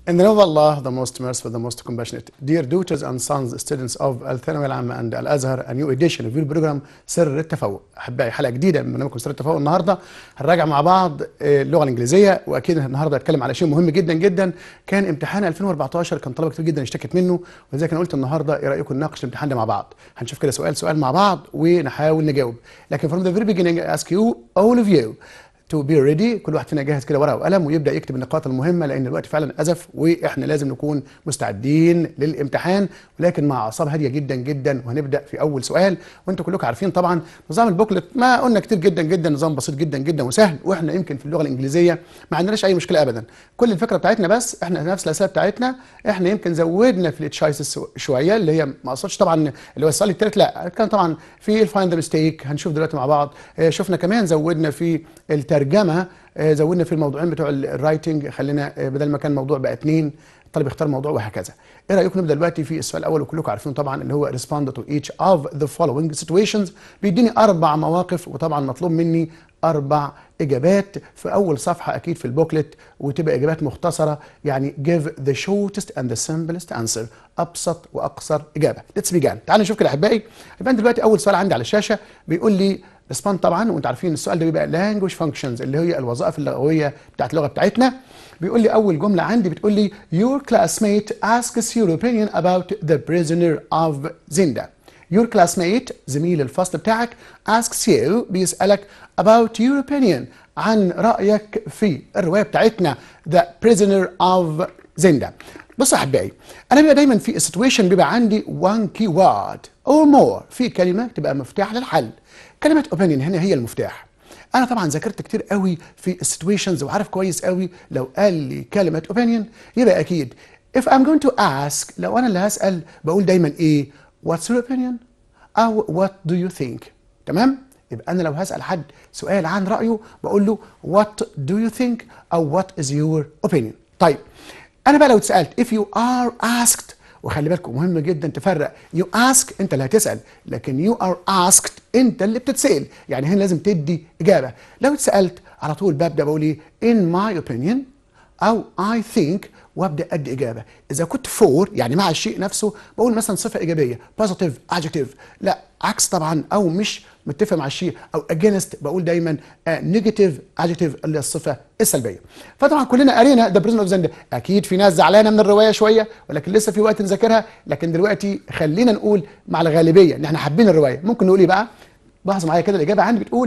In the name of Allah, the most merciful, the most compassionate. Dear daughters and sons, students of الثانوية العامة and الأزهر, a new edition of your program سر التفوق. أحبائي حلقة جديدة من برنامجكم سر التفوق النهاردة هنراجع مع بعض آه، اللغة الإنجليزية وأكيد النهاردة هنتكلم على شيء مهم جدا جدا كان امتحان 2014 كان طلبة كتير جدا اشتكت منه ولذلك أنا قلت النهاردة إيه رأيكم نناقش الامتحان ده مع بعض. هنشوف كده سؤال سؤال مع بعض ونحاول نجاوب. لكن from the very beginning I ask you all of you to be ready كل واحد فينا جاهز كده ورقه وقلم ويبدا يكتب النقاط المهمه لان الوقت فعلا ازف واحنا لازم نكون مستعدين للامتحان ولكن مع اعصاب هاديه جدا جدا وهنبدا في اول سؤال وانتم كلكم عارفين طبعا نظام البوكلت ما قلنا كتير جدا جدا نظام بسيط جدا جدا وسهل واحنا يمكن في اللغه الانجليزيه ما عندناش اي مشكله ابدا كل الفكره بتاعتنا بس احنا نفس الاسئله بتاعتنا احنا يمكن زودنا في التشايسز شويه اللي هي ما اقصدش طبعا اللي هو السؤال الثالث لا كان طبعا في الفايند ميستيك هنشوف دلوقتي مع بعض آه، شفنا كمان زودنا في الترجمه آه، زودنا في الموضوعين بتوع ال- الرايتنج خلينا آه، بدل ما كان موضوع بقى اثنين الطالب يختار موضوع وهكذا ايه رايكم نبدا دلوقتي في السؤال الاول وكلكم عارفين طبعا اللي هو respond to each of the following situations بيديني اربع مواقف وطبعا مطلوب مني اربع اجابات في اول صفحه اكيد في البوكلت وتبقى اجابات مختصره يعني give the shortest and the simplest answer ابسط واقصر اجابه let's begin تعالوا نشوف كده احبائي يبقى دلوقتي اول سؤال عندي على الشاشه بيقول لي ريسبوند طبعا وانتم عارفين السؤال ده بيبقى language functions اللي هي الوظائف اللغويه بتاعت اللغه بتاعتنا بيقول لي اول جمله عندي بتقول لي your classmate asks your opinion about the prisoner of Zinda your classmate زميل الفصل بتاعك asks you بيسألك about your opinion عن رأيك في الرواية بتاعتنا The Prisoner of Zinda بص يا احبائي انا بيبقى دايما في situation بيبقى عندي one key word or more في كلمه تبقى مفتاح للحل كلمه opinion هنا هي المفتاح انا طبعا ذاكرت كتير قوي في السيتويشنز وعارف كويس قوي لو قال لي كلمه opinion يبقى اكيد if I'm going to ask لو انا اللي هسال بقول دايما ايه what's your opinion او what do you think تمام يبقى انا لو هسال حد سؤال عن رايه بقول له what do you think او what is your opinion طيب انا بقى لو اتسالت if you are asked وخلي بالكم مهم جدا تفرق you ask انت اللي هتسال لكن you are asked انت اللي بتتسال يعني هنا لازم تدي اجابه لو اتسالت على طول ببدا بقول ايه in my opinion او I think وابدا ادي اجابه اذا كنت فور يعني مع الشيء نفسه بقول مثلا صفه ايجابيه positive adjective لا عكس طبعا او مش متفق مع الشيء او against بقول دايما نيجاتيف adjective اللي هي الصفه السلبيه فطبعا كلنا قرينا ذا بريزن اوف زندا اكيد في ناس زعلانه من الروايه شويه ولكن لسه في وقت نذاكرها لكن دلوقتي خلينا نقول مع الغالبيه ان احنا حابين الروايه ممكن نقول ايه بقى لاحظوا معايا كده الاجابه عندي بتقول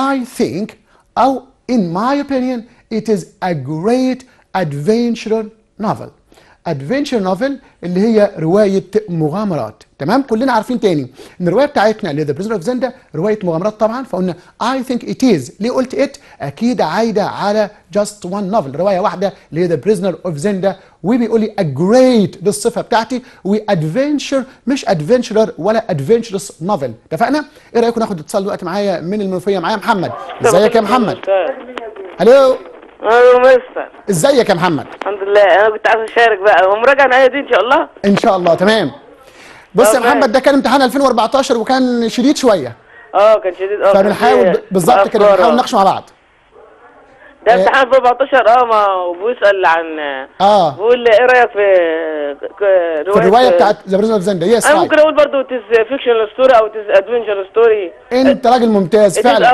I think او in my opinion it is a great adventure novel adventure novel اللي هي رواية مغامرات تمام كلنا عارفين تاني ان الرواية بتاعتنا اللي هي The Prisoner of Zenda رواية مغامرات طبعا فقلنا I think it is ليه قلت it اكيد عايدة على just one novel رواية واحدة اللي هي The Prisoner of Zenda وبيقول لي a great دي الصفة بتاعتي و adventure مش adventurer ولا adventurous novel اتفقنا ايه رأيكم ناخد اتصال دلوقتي معايا من المنوفية معايا محمد ازيك يا محمد الو الو مستر ازيك يا محمد الحمد لله انا كنت عايز اشارك بقى ومراجعه الآية دي ان شاء الله ان شاء الله تمام بص يا تمام. محمد ده كان امتحان 2014 وكان شديد شويه اه كان شديد اه كان فبنحاول فيه ب- بالظبط كده أفكار، بنحاول آه. نناقش مع بعض ده امتحان 2014 اه ما وبيسال عن اه بيقول ايه رايك في ك- في الروايه بتاعت ذا بريزن اوف زندا يس انا ممكن اقول برضه تيز فيكشنال ستوري او تيز ادفنشر ستوري انت راجل ممتاز فعلا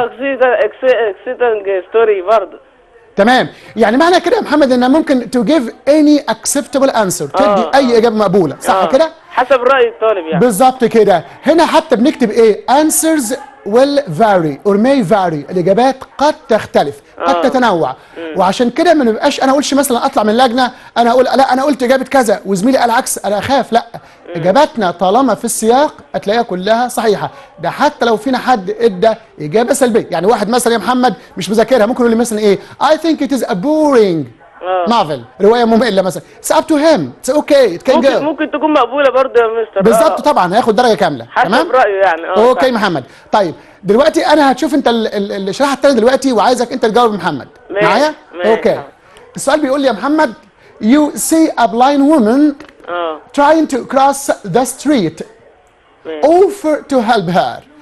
اكسيتنج ستوري برضه تمام يعني معنى كده يا محمد ان ممكن تو جيف اني اكسبتبل انسر تدي آه، اي اجابه مقبوله صح آه. كده حسب راي الطالب يعني بالظبط كده هنا حتى بنكتب ايه answers will vary or may vary الاجابات قد تختلف قد آه. تتنوع وعشان كده ما نبقاش انا اقولش مثلا اطلع من لجنه انا اقول لا انا قلت اجابه كذا وزميلي قال عكس انا اخاف لا اجاباتنا طالما في السياق هتلاقيها كلها صحيحه ده حتى لو فينا حد ادى اجابه سلبيه يعني واحد مثلا يا محمد مش مذاكرها ممكن يقول لي مثلا ايه I think it is a boring آه. novel روايه ممله مثلا it's up to him it's okay it can ممكن go ممكن تكون مقبوله برضه يا مستر بالظبط آه. طبعا هياخد درجه كامله حسب تمام رايه يعني اه اوكي صح. محمد طيب دلوقتي انا هتشوف انت ال- ال- الشريحه الثانيه دلوقتي وعايزك انت تجاوب محمد ماشي، معايا ماشي. اوكي السؤال بيقول لي يا محمد you see a blind woman اه trying to cross the street ماشي. offer to help her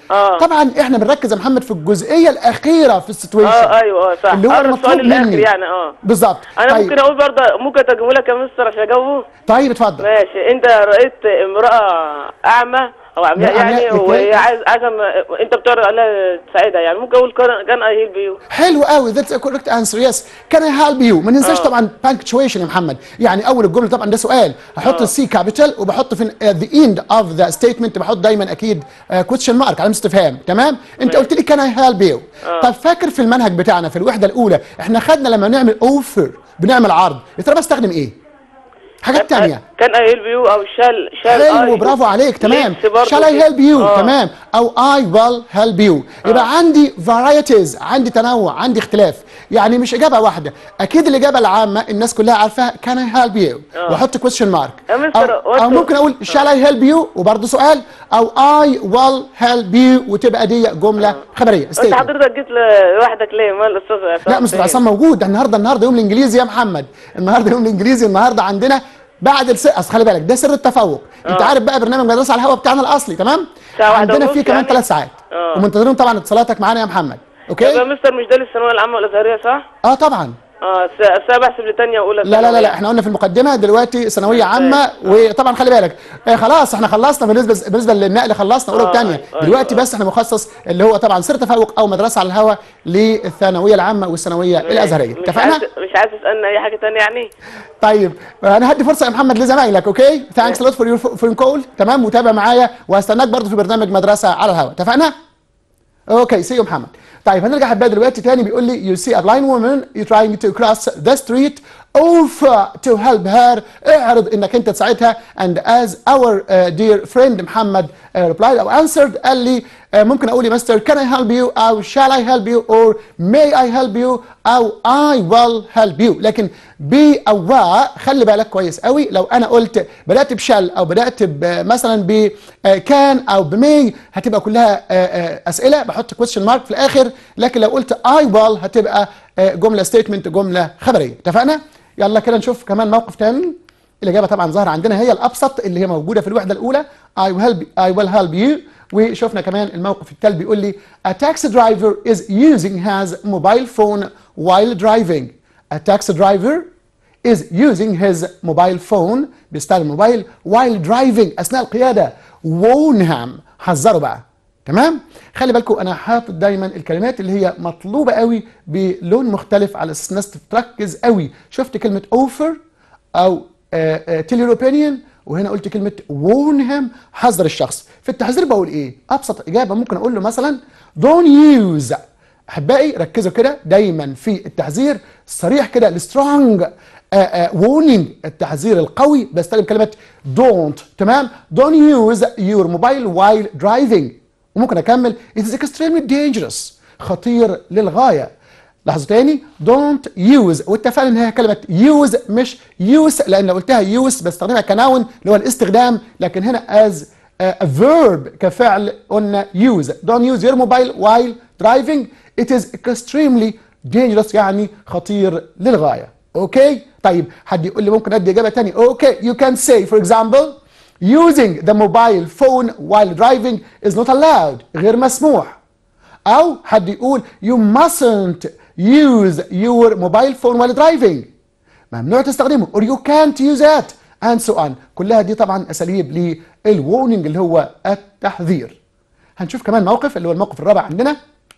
آه. طبعا احنا بنركز يا محمد في الجزئيه الاخيره في السيتويشن اه ايوه اه صح اللي هو قرب المطلوب السؤال الاخر مني. يعني اه بالظبط انا طيب ممكن اقول برضه ممكن اترجمه لك يا مستر عشان اجاوبه طيب اتفضل ماشي انت رأيت امرأة اعمى او عمياء لا، عمياء يعني بتلاقي- وهي عايز عايزه م- انت بتعرض عليها تساعدها يعني ممكن اقول كان كان اي هيلب يو حلو قوي ذاتس كوريكت انسر يس كان اي هيلب يو ما ننساش طبعا بانكتشويشن يا محمد يعني اول الجمله طبعا ده سؤال هحط السي كابيتال وبحط في ذا اند اوف ذا ستيتمنت بحط دايما اكيد كويشن مارك علامه استفهام تمام انت قلت لي كان اي هيلب يو طب فاكر في المنهج بتاعنا في الوحده الاولى احنا خدنا لما نعمل اوفر بنعمل عرض يا ترى بستخدم ايه حاجات تانية كان اي هيلب يو او شال شال حلو برافو عليك تمام shall I help you آه. تمام او I will help you يبقى عندي varieties عندي تنوع عندي اختلاف يعني مش اجابه واحده اكيد الاجابه العامه الناس كلها عارفاها can I help you واحط question mark يا مستر، او, أو what- ممكن اقول shall I help you وبرضه سؤال او I will help you وتبقى دي جمله خبريه انت statement. حضرتك جيت لوحدك ليه ما الاستاذ عصام لا مستر فين؟ عصام موجود ده النهارده النهارده يوم الانجليزي يا محمد النهارده يوم الانجليزي النهارده عندنا بعد الس... اصل خلي بالك ده سر التفوق انت عارف بقى برنامج مدرسه على الهواء بتاعنا الاصلي تمام ساعة واحدة عندنا ونص فيه كمان يعني؟ ثلاث ساعات آه. ومنتظرين طبعا اتصالاتك معانا يا محمد طب يا اوكي مستر مش ده للثانويه العامه والازهريه صح؟ اه طبعا اه س- الساعه بحسب لتانية واولى لا لا لا, ثانوي لا يعني. احنا قلنا في المقدمه دلوقتي ثانويه عامه وطبعا خلي بالك آه خلاص احنا خلصنا بالنسبه بالنسبه للنقل خلصنا اولى آه، وثانيه أيوة، دلوقتي أيوة. بس احنا مخصص اللي هو طبعا سر تفوق او مدرسه على الهواء للثانويه العامه والثانويه الازهريه مش اتفقنا؟ عايز مش عايز تسالنا اي حاجه تانية يعني؟ طيب انا هدي فرصه يا محمد لزمايلك اوكي ثانكس لوت فور يور فون كول تمام وتابع معايا وهستناك برضو في برنامج مدرسه على الهواء اتفقنا اوكي سي يو محمد طيب هنرجع حبايه دلوقتي تاني بيقول لي you see a blind woman you trying to cross the street offer to help her اعرض انك انت تساعدها and as our uh, dear friend محمد uh, replied او answered قال لي uh, ممكن اقول يا مستر can I help you او shall I help you or may I help you او I will help you لكن be او و خلي بالك كويس قوي لو انا قلت بدات بشال او بدات ب- مثلا ب كان او بمي هتبقى كلها آه، آه، اسئله بحط question mark في الاخر لكن لو قلت I will هتبقى آه، جمله statement جمله خبريه اتفقنا يلا كده نشوف كمان موقف تاني الاجابه طبعا ظاهره عندنا هي الابسط اللي هي موجوده في الوحده الاولى I will help I will help you وشفنا كمان الموقف التالي بيقول لي a taxi driver is using his mobile phone while driving a taxi driver is using his mobile phone بيستخدم الموبايل while driving اثناء القياده warn him حذره بقى تمام خلي بالكم انا حاطط دايما الكلمات اللي هي مطلوبه قوي بلون مختلف على اساس الناس تركز قوي شفت كلمه اوفر او تيل يور اوبينيون وهنا قلت كلمه warn him حذر الشخص في التحذير بقول ايه ابسط اجابه ممكن اقول له مثلا don't use احبائي ركزوا كده دايما في التحذير صريح كده السترونج warning التحذير القوي بستخدم كلمه don't تمام don't use your mobile while driving وممكن اكمل it is extremely dangerous خطير للغايه لاحظوا تاني don't use واتفقنا ان هي كلمه use مش use لان لو قلتها use بستخدمها كنون اللي هو الاستخدام لكن هنا as a verb كفعل قلنا use don't use your mobile while driving it is extremely dangerous يعني خطير للغايه اوكي طيب حد يقول لي ممكن ادي اجابه ثانيه اوكي you can say for example using the mobile phone while driving is not allowed غير مسموح او حد يقول you mustn't use your mobile phone while driving ممنوع تستخدمه or you can't use it and so on كلها دي طبعا اساليب للورنينج اللي هو التحذير هنشوف كمان موقف اللي هو الموقف الرابع عندنا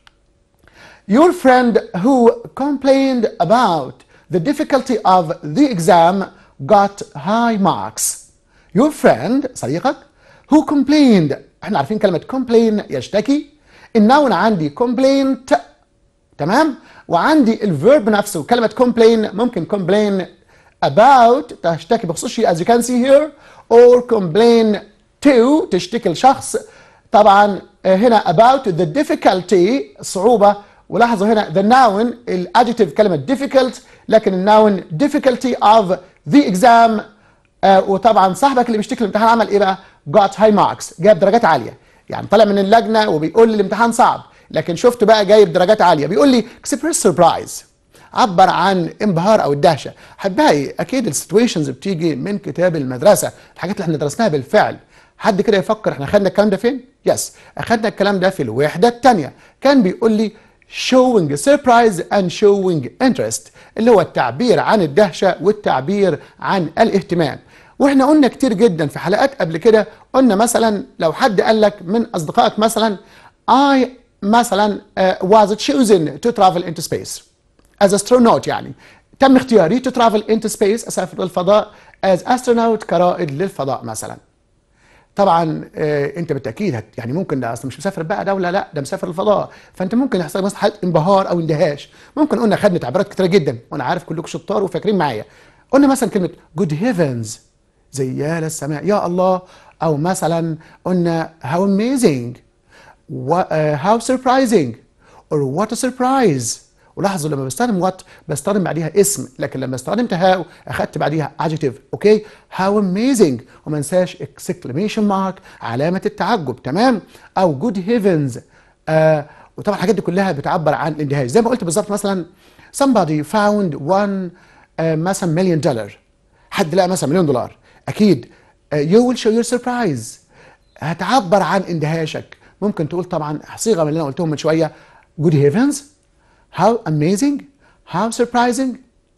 Your friend who complained about the difficulty of the exam got high marks. Your friend صديقك who complained احنا عارفين كلمة complain يشتكي النون عندي complaint تمام وعندي الفيرب نفسه كلمة complain ممكن complain about تشتكي بخصوص شيء as you can see here or complain to تشتكي لشخص طبعا آه، هنا about the difficulty صعوبة ولاحظوا هنا the noun الادجective كلمة difficult لكن النون difficulty of the exam آه وطبعا صاحبك اللي بيشتكي الامتحان عمل ايه بقى؟ got high marks جاب درجات عالية يعني طالع من اللجنة وبيقول لي الامتحان صعب لكن شفت بقى جايب درجات عالية بيقول لي express surprise عبر عن انبهار او الدهشه احبائي اكيد السيتويشنز بتيجي من كتاب المدرسه الحاجات اللي احنا درسناها بالفعل حد كده يفكر احنا خدنا الكلام ده فين يس اخدنا الكلام ده في الوحده الثانيه كان بيقول لي showing surprise and showing interest اللي هو التعبير عن الدهشه والتعبير عن الاهتمام واحنا قلنا كتير جدا في حلقات قبل كده قلنا مثلا لو حد قال لك من اصدقائك مثلا I مثلا uh, was chosen to travel into space as astronaut يعني تم اختياري to travel into space اسافر للفضاء as astronaut كرائد للفضاء مثلا طبعا آه انت بالتاكيد هت يعني ممكن ده اصلا مش مسافر بقى دوله لا ده مسافر الفضاء فانت ممكن يحصل مثلا حاله انبهار او اندهاش ممكن قلنا خدنا تعبيرات كتيره جدا وانا عارف كلكم شطار وفاكرين معايا قلنا مثلا كلمه جود هيفنز زي يا للسماء يا الله او مثلا قلنا هاو اميزنج هاو سربرايزنج اور وات سربرايز ولاحظوا لما بستخدم وات بستخدم بعديها اسم لكن لما استخدمت هاو اخدت بعديها adjective اوكي هاو اميزنج وما انساش exclamation مارك علامه التعجب تمام او جود هيفنز آه وطبعا الحاجات دي كلها بتعبر عن الاندهاش زي ما قلت بالظبط مثلا somebody found one آه مثلا مليون دولار حد لقى مثلا مليون دولار اكيد آه you will show your surprise هتعبر عن اندهاشك ممكن تقول طبعا صيغه من اللي انا قلتهم من شويه good heavens how amazing how surprising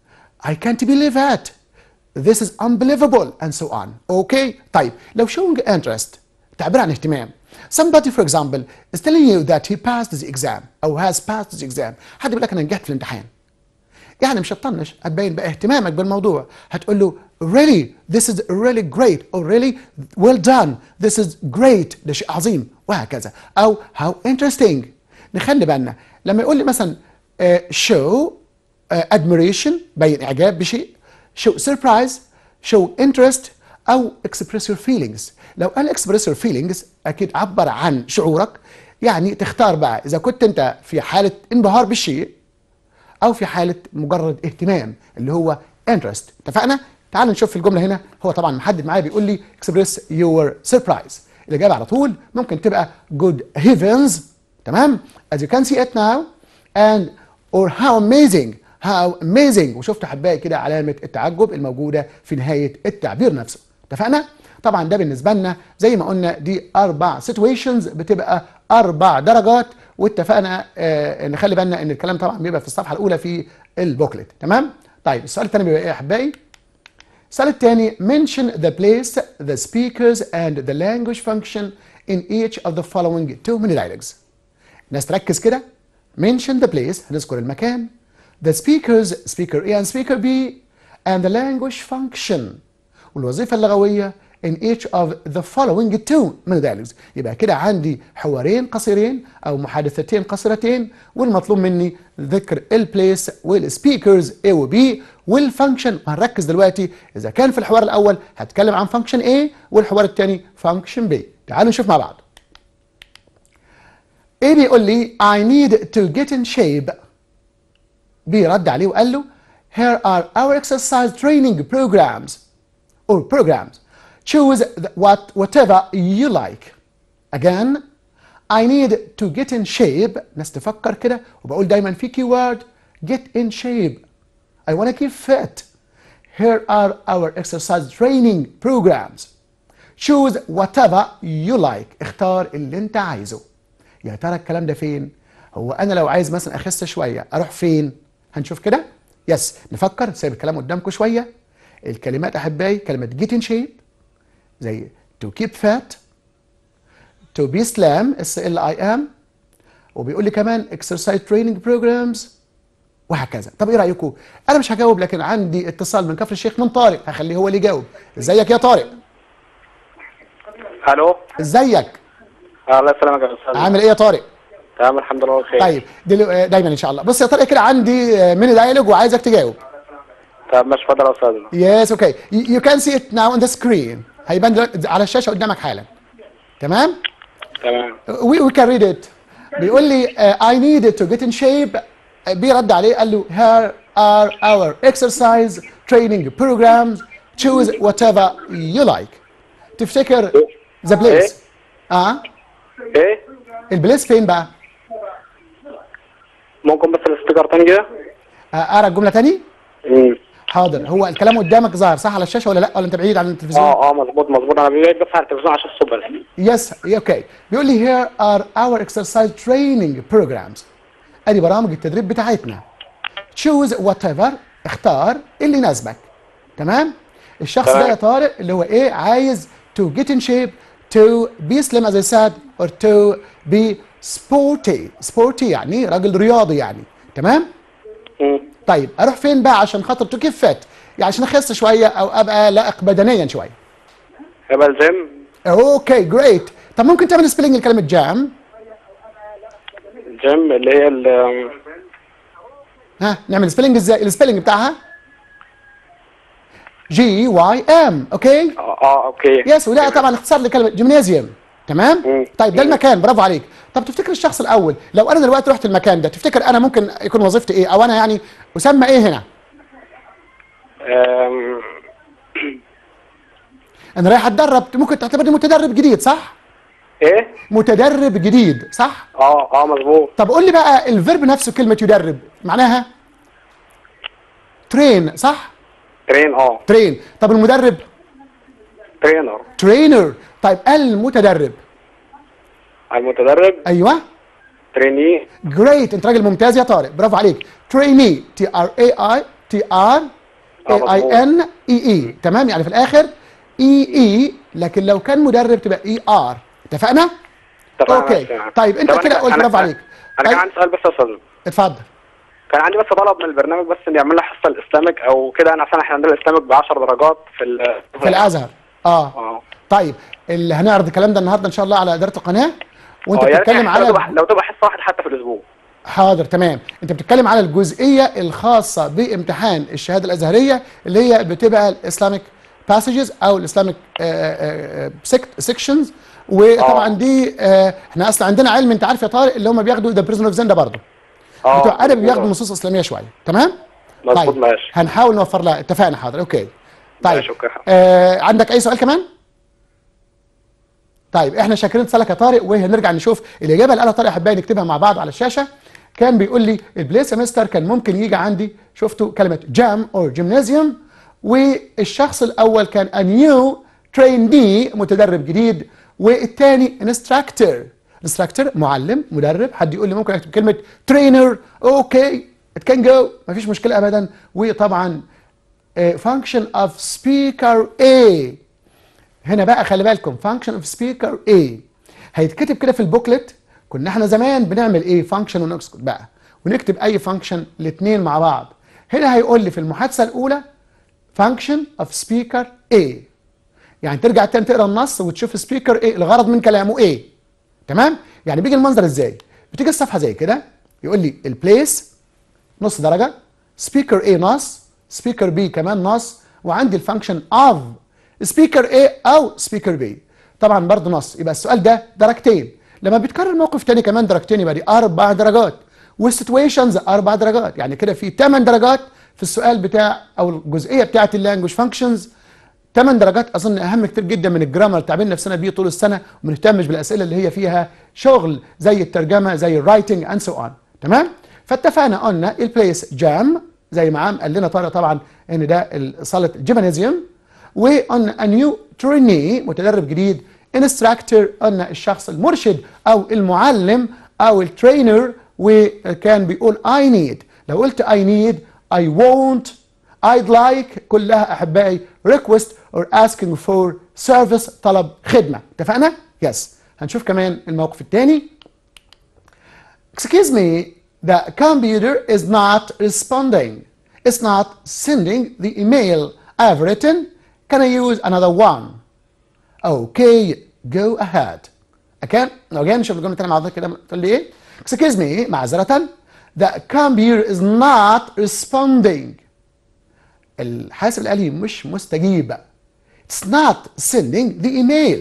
I can't believe it this is unbelievable and so on okay طيب لو showing interest تعبير عن اهتمام somebody for example is telling you that he passed his exam او has passed his exam حد بيقول لك انا نجحت في الامتحان يعني مش هتطنش هتبين بقى اهتمامك بالموضوع هتقول له really this is really great or really well done this is great ده شيء عظيم وهكذا او how interesting نخلي بالنا لما يقول لي مثلا uh, show uh, admiration بين اعجاب بشيء show surprise show interest او express your feelings لو قال express your feelings اكيد عبر عن شعورك يعني تختار بقى اذا كنت انت في حاله انبهار بالشيء او في حاله مجرد اهتمام اللي هو interest اتفقنا تعال نشوف في الجمله هنا هو طبعا محدد معايا بيقول لي express your surprise الاجابه على طول ممكن تبقى good heavens تمام as you can see it now and or how amazing how amazing وشفت احبائي كده علامه التعجب الموجوده في نهايه التعبير نفسه اتفقنا طبعا ده بالنسبه لنا زي ما قلنا دي اربع situations بتبقى اربع درجات واتفقنا آه نخلي بالنا ان الكلام طبعا بيبقى في الصفحه الاولى في البوكلت تمام طيب السؤال الثاني بيبقى ايه يا احبائي السؤال الثاني mention the place the speakers and the language function in each of the following two minute dialogues الناس تركز كده mention the place هنذكر المكان the speakers speaker A and speaker B and the language function والوظيفة اللغوية in each of the following two minute dialogues يبقى كده عندي حوارين قصيرين أو محادثتين قصيرتين والمطلوب مني ذكر البليس والسبيكرز A و B والفانكشن وهنركز دلوقتي إذا كان في الحوار الأول هتكلم عن فانكشن A والحوار الثاني فانكشن B تعالوا نشوف مع بعض A بيقول لي I need to get in shape B رد عليه وقال له Here are our exercise training programs or programs choose the- what whatever you like again I need to get in shape ناس تفكر كده وبقول دايما في keyword get in shape I want to keep fit here are our exercise training programs choose whatever you like اختار اللي انت عايزه يا ترى الكلام ده فين هو انا لو عايز مثلا اخس شويه اروح فين هنشوف كده يس نفكر سايب الكلام قدامكم شويه الكلمات احبائي كلمه get in shape زي to keep fat to be slim s l i m وبيقول لي كمان exercise training programs وهكذا طب ايه رايكم انا مش هجاوب لكن عندي اتصال من كفر الشيخ من طارق هخليه هو اللي يجاوب ازيك يا طارق الو ازيك الله يسلمك يا استاذ عامل ايه يا طارق تمام الحمد لله بخير طيب دلو... آه، دايما ان شاء الله بص يا طارق كده عندي آه، ميني دايلوج وعايزك تجاوب طب ماشي اتفضل يا استاذ يس اوكي يو كان سي ات ناو اون ذا سكرين هيبان دلوقتي على الشاشه قدامك حالا تمام تمام وي وي كان ريد ات بيقول لي اي نيد تو جيت ان شيب بيرد عليه قال له here are our exercise training programs choose whatever you like تفتكر ذا بليس اه ايه البليس فين بقى؟ ممكن بس السبيكر تاني كده آه، اقرا الجمله تاني امم حاضر هو الكلام قدامك ظاهر صح على الشاشه ولا لا ولا انت بعيد عن التلفزيون اه اه مظبوط مظبوط انا بقيت بس على التلفزيون عشان الصوت بس يس اوكي بيقول لي here are our exercise training programs ادي برامج التدريب بتاعتنا choose whatever اختار اللي يناسبك تمام الشخص ده تمام. يا طارق اللي هو ايه عايز to get in shape to be slim as I said or to be sporty sporty يعني راجل رياضي يعني تمام مم. طيب اروح فين بقى عشان خاطر to keep fit يعني عشان اخس شويه او ابقى لائق بدنيا شويه يبقى الجيم اوكي جريت طب ممكن تعمل سبيلنج لكلمه جام الجيم اللي هي ال ها نعمل سبيلنج ازاي السبيلنج بتاعها جي واي ام اوكي اه اه اوكي يس وده طبعا اختصار لكلمه جيمنازيوم تمام مم. طيب ده مم. المكان برافو عليك طب تفتكر الشخص الاول لو انا دلوقتي رحت المكان ده تفتكر انا ممكن يكون وظيفتي ايه او انا يعني اسمى ايه هنا آم، انا رايح اتدرب ممكن تعتبرني متدرب جديد صح ايه متدرب جديد صح اه اه مظبوط طب قول لي بقى الفيرب نفسه كلمه يدرب معناها ترين صح ترين اه ترين طب المدرب ترينر ترينر طيب المتدرب المتدرب ايوه تريني جريت انت راجل ممتاز يا طارق برافو عليك تريني تي ار اي اي تي ار اي اي ان اي اي تمام يعني في الاخر اي اي لكن لو كان مدرب تبقى اي ار اتفقنا اتفقنا اوكي ماشي. طيب انت طب أنا كده كان- قلت أنا- برافو عليك انا طيب كان عندي سؤال بس يا استاذ اتفضل كان عندي بس طلب من البرنامج بس ان يعمل لنا حصه الاسلامك او كده انا عشان احنا عندنا الاسلامك ب 10 درجات في ال في الازهر اه اه طيب اللي هنعرض الكلام ده النهارده ان شاء الله على اداره القناه وانت اه يا ريت بتتكلم يعني لو تبقى- على لو تبقى حصه واحده حتى في الاسبوع حاضر تمام انت بتتكلم على الجزئيه الخاصه بامتحان الشهاده الازهريه اللي هي بتبقى الاسلامك باسجز او الاسلامك سيكشنز وطبعا آه. دي آه، احنا اصلا عندنا علم انت عارف يا طارق اللي هم بياخدوا ذا بريزون اوف زندا برضه اه بتوع ادب بياخدوا مظبوط. نصوص اسلاميه شويه تمام مظبوط طيب ماشي هنحاول نوفر لها اتفقنا حاضر اوكي طيب ماشي، أوكي. آه عندك اي سؤال كمان طيب احنا شاكرين اتصالك يا طارق وهنرجع نشوف الاجابه اللي قالها طارق احبائي نكتبها مع بعض على الشاشه كان بيقول لي البلاي سيمستر كان ممكن يجي عندي شفتوا كلمه جام او جيمنازيوم والشخص الاول كان a new trainee متدرب جديد والثاني انستراكتور انستراكتور معلم مدرب حد يقول لي ممكن اكتب كلمه ترينر اوكي ات كان جو مفيش مشكله ابدا وطبعا فانكشن اوف سبيكر A هنا بقى خلي بالكم فانكشن اوف سبيكر A هيتكتب كده في البوكلت كنا احنا زمان بنعمل ايه فانكشن ونسكت بقى ونكتب اي فانكشن الاثنين مع بعض هنا هيقول لي في المحادثه الاولى فانكشن اوف سبيكر A يعني ترجع تاني تقرا النص وتشوف سبيكر ايه الغرض من كلامه ايه تمام يعني بيجي المنظر ازاي بتيجي الصفحه زي كده يقول لي البليس نص درجه سبيكر A نص سبيكر B كمان نص وعندي الفانكشن اوف سبيكر A او سبيكر B طبعا برضه نص يبقى السؤال ده درجتين لما بيتكرر موقف تاني كمان درجتين يبقى دي اربع درجات والسيتويشنز اربع درجات يعني كده في 8 درجات في السؤال بتاع او الجزئيه بتاعه اللانجوج فانكشنز 8 درجات اظن اهم كتير جدا من الجرامر اللي تعبين نفسنا بيه طول السنه وما نهتمش بالاسئله اللي هي فيها شغل زي الترجمه زي الرايتنج اند سو اون تمام فاتفقنا قلنا البليس جام زي ما عم قال لنا طارق طبعا ان ده صاله الجيمنازيوم وقلنا نيو تريني متدرب جديد انستراكتور قلنا الشخص المرشد او المعلم او الترينر وكان بيقول I need لو قلت I need I want I'd like كلها احبائي request or asking for service طلب خدمه اتفقنا؟ يس هنشوف كمان الموقف الثاني Excuse me the computer is not responding it's not sending the email I've written can I use another one Okay go ahead again again شوف الجمله الثانيه مع بعض كده تقول لي ايه Excuse me معذره the computer is not responding الحاسب الآلي مش مستجيب It's not sending the email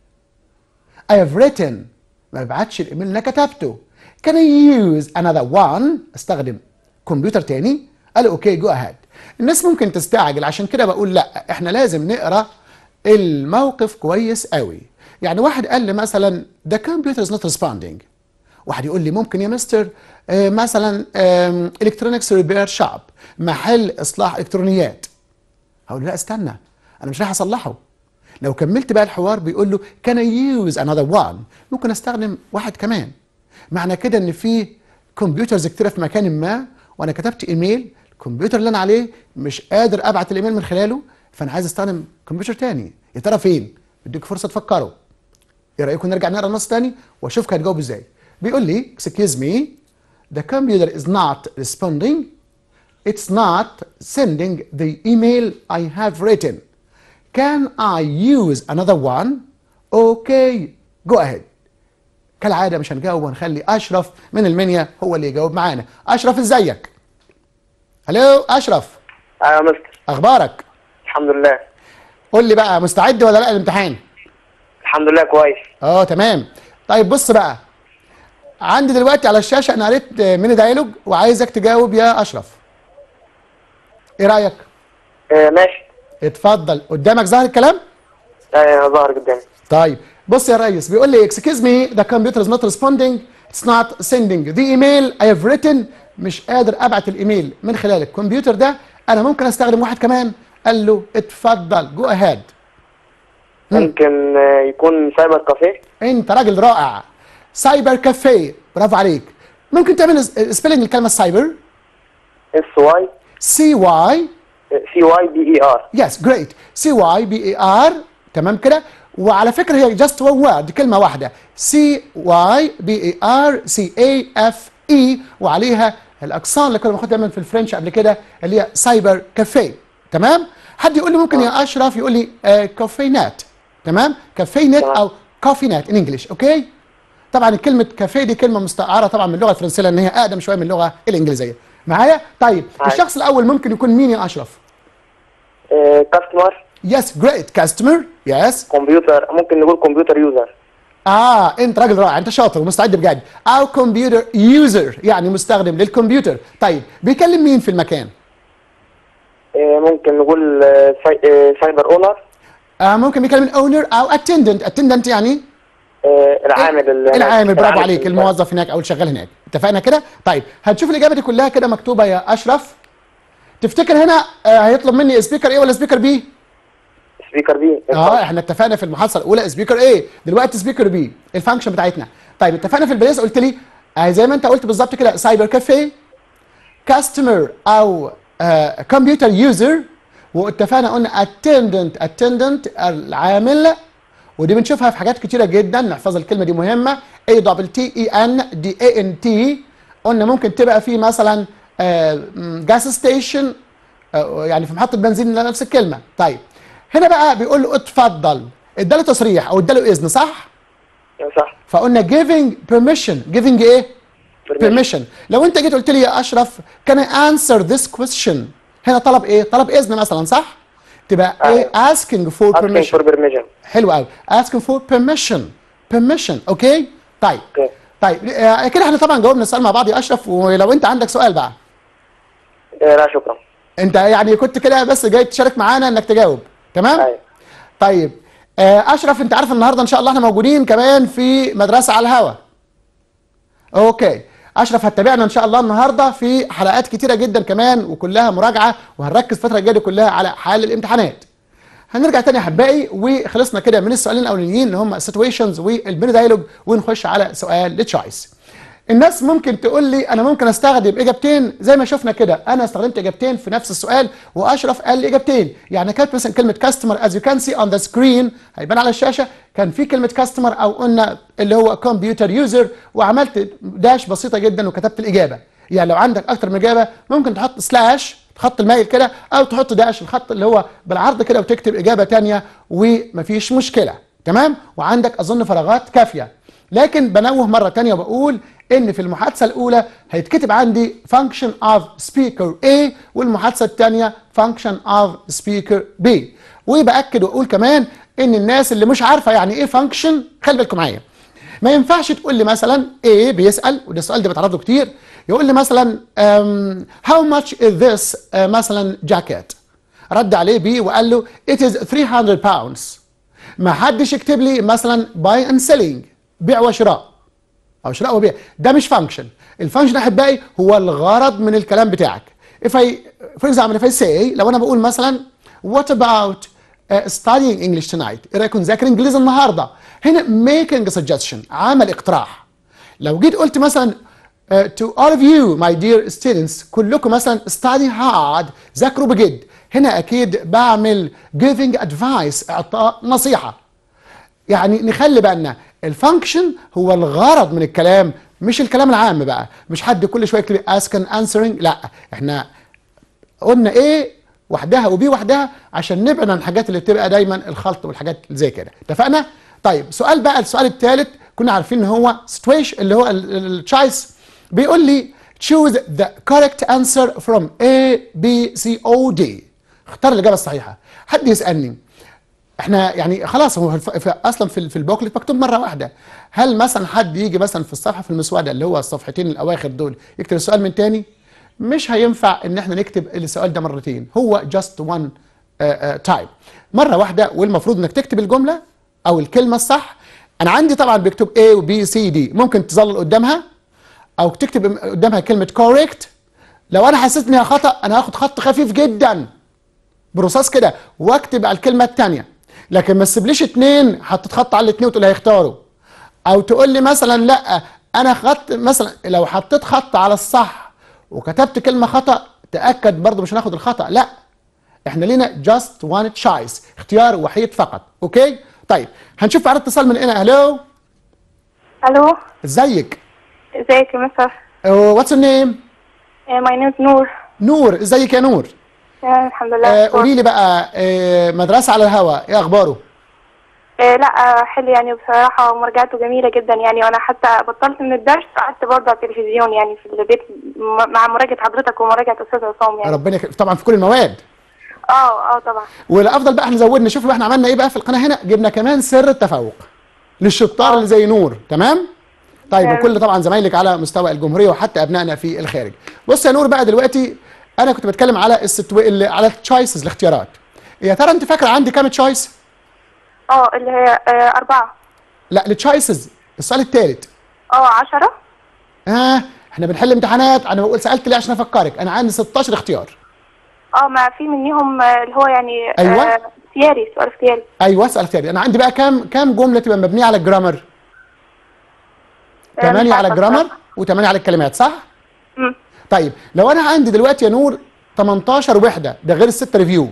I have written ما ببعتش الايميل اللي انا كتبته Can I use another one استخدم كمبيوتر تاني قال اوكي جو اهيد الناس ممكن تستعجل عشان كده بقول لا احنا لازم نقرا الموقف كويس قوي يعني واحد قال لي مثلا the computer is not responding واحد يقول لي ممكن يا مستر آه مثلا الكترونكس ريبير شوب محل اصلاح الكترونيات هقول له لا استنى انا مش رايح اصلحه لو كملت بقى الحوار بيقول له can I use another one ممكن استخدم واحد كمان معنى كده ان في كمبيوترز كتيره في مكان ما وانا كتبت ايميل الكمبيوتر اللي انا عليه مش قادر ابعت الايميل من خلاله فانا عايز استخدم كمبيوتر تاني يا ترى فين بديك فرصه تفكروا ايه رايكم نرجع نقرا النص تاني واشوفك هتجاوب ازاي بيقول لي excuse me the computer is not responding it's not sending the email I have written can I use another one okay go ahead كالعاده مش هنجاوب وهنخلي اشرف من المنيا هو اللي يجاوب معانا اشرف ازيك الو اشرف ايوه يا مستر اخبارك الحمد لله قول لي بقى مستعد ولا لا الامتحان الحمد لله كويس اه تمام طيب بص بقى عندي دلوقتي على الشاشه انا قريت ميني دايلوج وعايزك تجاوب يا اشرف ايه رايك آه ماشي اتفضل قدامك ظاهر الكلام ايوه ظهر قدامي طيب بص يا ريس بيقول لي excuse me the computer is not responding it's not sending the email I have written مش قادر ابعت الايميل من خلال الكمبيوتر ده انا ممكن استخدم واحد كمان قال له اتفضل جو اهيد ممكن آه، يكون سايبر كافيه انت راجل رائع سايبر كافيه برافو عليك ممكن تعمل سبيلنج الكلمه سايبر اس واي سي واي سي واي بي اي ار يس جريت سي واي بي اي ار تمام كده وعلى فكره هي جاست وان وورد كلمه واحده سي واي بي اي ار سي اي اف اي وعليها الاقسام اللي كنا بناخدها دايما في الفرنش قبل كده اللي هي سايبر كافيه تمام حد يقول لي ممكن يا اشرف يقول لي آه كافينات تمام كافينات او كافينات ان انجلش اوكي طبعا كلمه كافيه دي كلمه مستعاره طبعا من اللغه الفرنسيه لان هي اقدم شويه من اللغه الانجليزيه معايا طيب معاك. الشخص الاول ممكن يكون مين يا اشرف كاستمر يس جريت كاستمر يس كمبيوتر ممكن نقول كمبيوتر يوزر اه انت راجل رائع انت شاطر ومستعد بجد او كمبيوتر يوزر يعني مستخدم للكمبيوتر طيب بيكلم مين في المكان ممكن نقول آه، ساي- آه، سايبر اونر آه ممكن بيكلم الاونر او اتندنت اتندنت يعني آه، العامل ال- العامل برافو عليك في- الموظف هناك او الشغال هناك اتفقنا كده طيب هتشوف الاجابه دي كلها كده مكتوبه يا اشرف تفتكر هنا آه هيطلب مني سبيكر ايه ولا سبيكر بي سبيكر بي اه احنا اتفقنا في المحادثه الاولى سبيكر ايه دلوقتي سبيكر بي الفانكشن بتاعتنا طيب اتفقنا في البدايه قلت لي آه زي ما انت قلت بالظبط كده سايبر كافيه كاستمر او كمبيوتر يوزر واتفقنا قلنا اتندنت اتندنت العامل ودي بنشوفها في حاجات كتيره جدا نحفظ الكلمه دي مهمه اي دبل تي اي ان دي اي ان تي قلنا ممكن تبقى في مثلا جاس ستيشن يعني في محطه بنزين نفس الكلمه طيب هنا بقى بيقول له اتفضل اداله تصريح او اداله اذن صح صح فقلنا giving permission giving ايه permission لو انت جيت قلت لي يا اشرف can I answer this question هنا طلب ايه طلب اذن مثلا صح تبقى ايه asking for asking permission for permission حلو قوي asking for permission permission اوكي طيب اوكي طيب آه، كده احنا طبعا جاوبنا السؤال مع بعض يا اشرف ولو انت عندك سؤال بقى آه، لا شكرا انت يعني كنت كده بس جاي تشارك معانا انك تجاوب تمام ايوه طيب آه، اشرف انت عارف النهارده ان شاء الله احنا موجودين كمان في مدرسه على الهوا اوكي اشرف هتتابعنا ان شاء الله النهارده في حلقات كتيره جدا كمان وكلها مراجعه وهنركز الفتره الجايه دي كلها على حال الامتحانات هنرجع تاني يا احبائي وخلصنا كده من السؤالين الاولانيين اللي هم السيتويشنز والبيني دايلوج ونخش على سؤال لتشويس الناس ممكن تقول لي انا ممكن استخدم اجابتين زي ما شفنا كده انا استخدمت اجابتين في نفس السؤال واشرف قال لي اجابتين يعني كانت مثلا كلمه كاستمر از يو كان سي اون ذا سكرين هيبان على الشاشه كان في كلمه كاستمر او قلنا اللي هو كمبيوتر يوزر وعملت داش بسيطه جدا وكتبت الاجابه يعني لو عندك اكتر من اجابه ممكن تحط سلاش خط المايل كده او تحط داش الخط اللي هو بالعرض كده وتكتب اجابه تانية ومفيش مشكله تمام وعندك اظن فراغات كافيه لكن بنوه مرة تانية وبقول إن في المحادثة الأولى هيتكتب عندي function of speaker A والمحادثة التانية function of speaker B وبأكد وأقول كمان إن الناس اللي مش عارفة يعني إيه function خلي بالكم معايا ما ينفعش تقول لي مثلا A بيسأل وده السؤال ده بيتعرض له كتير يقول لي مثلا um, how much is this uh, مثلا jacket رد عليه بي وقال له it is 300 pounds ما حدش يكتب لي مثلا باي اند سيلينج بيع وشراء او شراء وبيع ده مش فانكشن الفانكشن احبائي هو الغرض من الكلام بتاعك if I for example if I say لو انا بقول مثلا what about uh, studying English tonight ايه رايكم نذاكر انجليزي النهارده هنا making a suggestion عمل اقتراح لو جيت قلت مثلا uh, to all of you my dear students كلكم مثلا study hard ذاكروا بجد هنا اكيد بعمل giving advice اعطاء نصيحه يعني نخلي بالنا الفانكشن هو الغرض من الكلام مش الكلام العام بقى مش حد كل شويه يكتب ask and answering لا احنا قلنا ايه وحدها وبي وحدها عشان نبعد عن الحاجات اللي بتبقى دايما الخلط والحاجات اللي زي كده اتفقنا طيب سؤال بقى السؤال الثالث كنا عارفين ان هو situation اللي هو التشايس بيقول لي choose the correct answer from A B C O D اختار الاجابه الصحيحه حد يسالني احنا يعني خلاص هو الف... في اصلا في في البوكلت مكتوب مره واحده هل مثلا حد يجي مثلا في الصفحه في المسوده اللي هو الصفحتين الاواخر دول يكتب السؤال من تاني مش هينفع ان احنا نكتب السؤال ده مرتين هو جاست وان تايم مره واحده والمفروض انك تكتب الجمله او الكلمه الصح انا عندي طبعا بيكتب A وبي سي دي ممكن تظلل قدامها او تكتب قدامها كلمه correct لو انا حسيت انها خطا انا هاخد خط خفيف جدا برصاص كده واكتب على الكلمه الثانيه لكن ما تسيبليش اتنين حطيت خط على الاتنين وتقول هيختاروا او تقول لي مثلا لا انا خط مثلا لو حطيت خط على الصح وكتبت كلمه خطا تاكد برضه مش هناخد الخطا لا احنا لينا جاست وان تشايس اختيار وحيد فقط اوكي طيب هنشوف على اتصال من هنا الو الو ازيك ازيك يا مستر واتس نيم ماي نيم نور نور ازيك يا نور آه، الحمد لله آه، قولي لي بقى آه، مدرسه على الهوا ايه اخباره آه، لا آه، حلو يعني بصراحة ومراجعته جميلة جدا يعني وأنا حتى بطلت من الدرس قعدت برضه على التلفزيون يعني في البيت م- مع مراجعة حضرتك ومراجعة أستاذ عصام يعني ربنا يكرمك طبعا في كل المواد اه اه طبعا والافضل بقى احنا زودنا شوف بقى احنا عملنا ايه بقى في القناه هنا جبنا كمان سر التفوق للشطار اللي زي نور تمام طيب تمام. وكل طبعا زمايلك على مستوى الجمهوريه وحتى ابنائنا في الخارج بص يا نور بقى دلوقتي انا كنت بتكلم على الستو... اللي على التشويسز الاختيارات يا ترى انت فاكره عندي كام تشويس اه اللي هي آه أربعة لا التشويسز السؤال الثالث اه عشرة اه احنا بنحل امتحانات انا بقول سالت ليه عشان افكرك انا عندي 16 اختيار اه ما في منهم آه، اللي هو يعني آه، أيوة. اختياري سؤال اختياري ايوه اسال اختياري انا عندي بقى كام كام جمله تبقى مبنيه على الجرامر آه، مش 8 على عارفة الجرامر بصراحة. و8 على الكلمات صح مم. طيب لو انا عندي دلوقتي يا نور 18 وحده ده غير الست ريفيو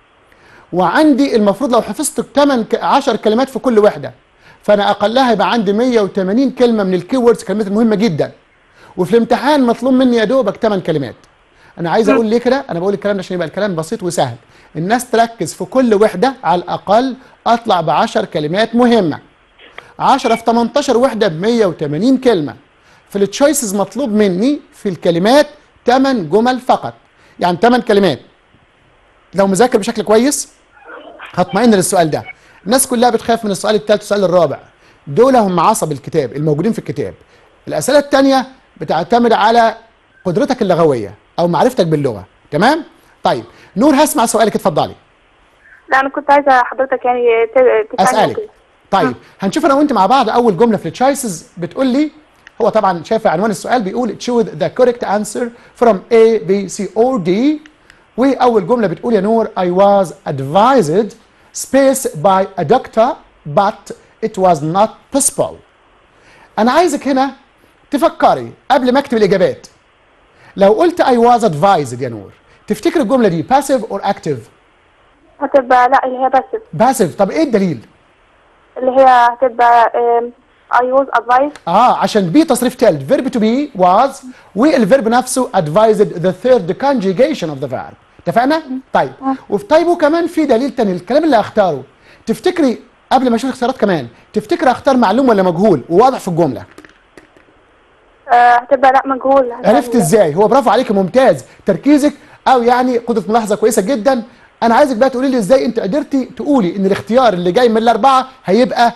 وعندي المفروض لو حفظت 8 10 كلمات في كل وحده فانا اقلها يبقى عندي 180 كلمه من الكي ووردز كلمات مهمه جدا وفي الامتحان مطلوب مني يا دوبك 8 كلمات انا عايز اقول ليه كده انا بقول الكلام ده عشان يبقى الكلام بسيط وسهل الناس تركز في كل وحده على الاقل اطلع ب 10 كلمات مهمه 10 في 18 وحده ب 180 كلمه في التشويسز مطلوب مني في الكلمات 8 جمل فقط يعني 8 كلمات لو مذاكر بشكل كويس هطمئن للسؤال ده الناس كلها بتخاف من السؤال الثالث والسؤال الرابع دول هم عصب الكتاب الموجودين في الكتاب الاسئله الثانيه بتعتمد على قدرتك اللغويه او معرفتك باللغه تمام طيب نور هسمع سؤالك اتفضلي لا أنا كنت عايزة حضرتك يعني ت- تسألني اسالك وكده. طيب هنشوف انا وانت مع بعض اول جمله في التشويسز بتقول لي هو طبعا شايف عنوان السؤال بيقول choose the correct answer from A B C or D واول جمله بتقول يا نور I was advised space by a doctor but it was not possible انا عايزك هنا تفكري قبل ما اكتب الاجابات لو قلت I was advised يا نور تفتكر الجمله دي passive or active هتبقى لا اللي هي بس passive طب ايه الدليل اللي هي هتبقى آم، I was advised اه عشان بي تصريف ثالث فيرب تو بي was والفيرب نفسه advised the third conjugation of the verb اتفقنا؟ طيب وفي طيب وكمان في دليل تاني الكلام اللي هختاره تفتكري قبل ما اشوف الاختيارات كمان تفتكري اختار معلوم ولا مجهول وواضح في الجمله آه، هتبقى لا مجهول عرفت ازاي هو برافو عليك ممتاز تركيزك او يعني قدره ملاحظه كويسه جدا انا عايزك بقى تقولي لي ازاي انت قدرتي تقولي ان الاختيار اللي جاي من الاربعه هيبقى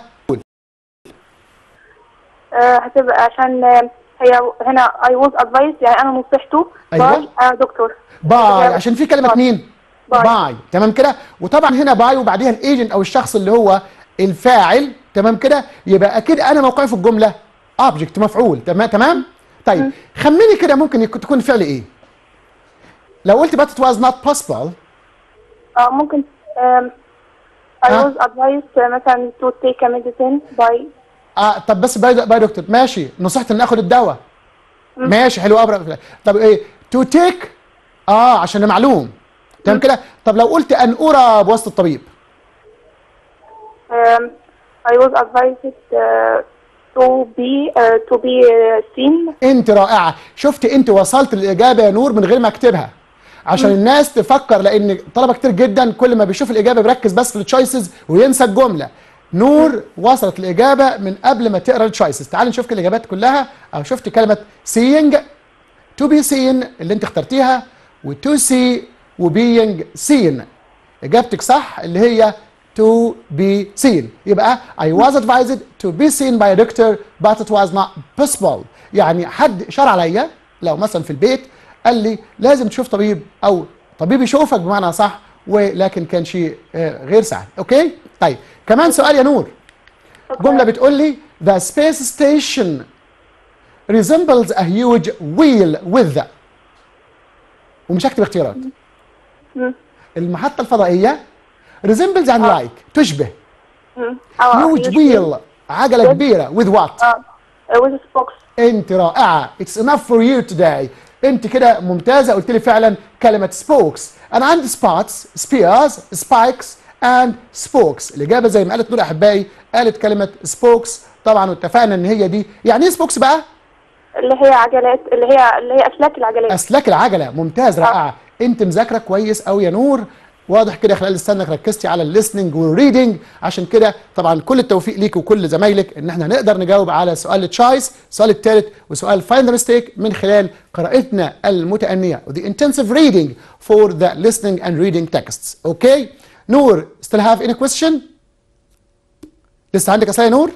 آه، هتبقى عشان آه، هي هنا I was advised يعني أنا نصحته أيوة. by a دكتور باي عشان في كلمه باي. مين باي. باي تمام كده وطبعا هنا باي وبعديها الايجنت او الشخص اللي هو الفاعل تمام كده يبقى اكيد انا موقعي في الجمله اوبجكت مفعول تمام تمام طيب خمني كده ممكن يكون- تكون فعل ايه لو قلت but it was not possible اه ممكن um, I ها؟ was advised uh, مثلا to take a medicine by اه طب بس باي باي دكتور ماشي نصحت ان اخد الدواء ماشي حلو قوي طب ايه تو تيك اه عشان ده معلوم تمام كده طب لو قلت ان ارى بواسطه الطبيب um, I was advised uh, to be uh, to be uh, seen انت رائعه شفت انت وصلت للاجابه يا نور من غير ما اكتبها عشان الناس تفكر لان طلبه كتير جدا كل ما بيشوف الاجابه بيركز بس في التشويسز وينسى الجمله نور وصلت الاجابه من قبل ما تقرا التشويسز تعال نشوف كده الاجابات كلها او شفت كلمه seeing to be seen اللي انت اخترتيها و to see و being seen اجابتك صح اللي هي to be seen يبقى I was advised to be seen by a doctor but it was not possible يعني حد شرع عليا لو مثلا في البيت قال لي لازم تشوف طبيب او طبيب يشوفك بمعنى صح ولكن كان شيء آه، غير سهل اوكي طيب كمان سؤال يا نور جمله بتقول لي the space station resembles a huge wheel with ومش هكتب اختيارات المحطه الفضائيه resembles يعني لايك تشبه أو huge wheel عجله كبيره with what uh, with spokes انت رائعه it's enough for you today انت كده ممتازه قلت لي فعلا كلمه spokes انا عندي spots spears spikes and spokes الاجابه زي ما قالت نور احبائي قالت كلمه spokes طبعا واتفقنا ان هي دي يعني ايه spokes بقى اللي هي عجلات اللي هي اللي هي اسلاك العجلات اسلاك العجله ممتاز رائعه انت مذاكره كويس قوي يا نور واضح كده خلال السنه انك ركزتي على الليسننج والريدنج عشان كده طبعا كل التوفيق ليك وكل زمايلك ان احنا نقدر نجاوب على سؤال التشايس السؤال الثالث وسؤال فايند ميستيك من خلال قراءتنا المتأنية the intensive reading for the listening and reading texts اوكي نور still have any question لسه عندك اسئله يا نور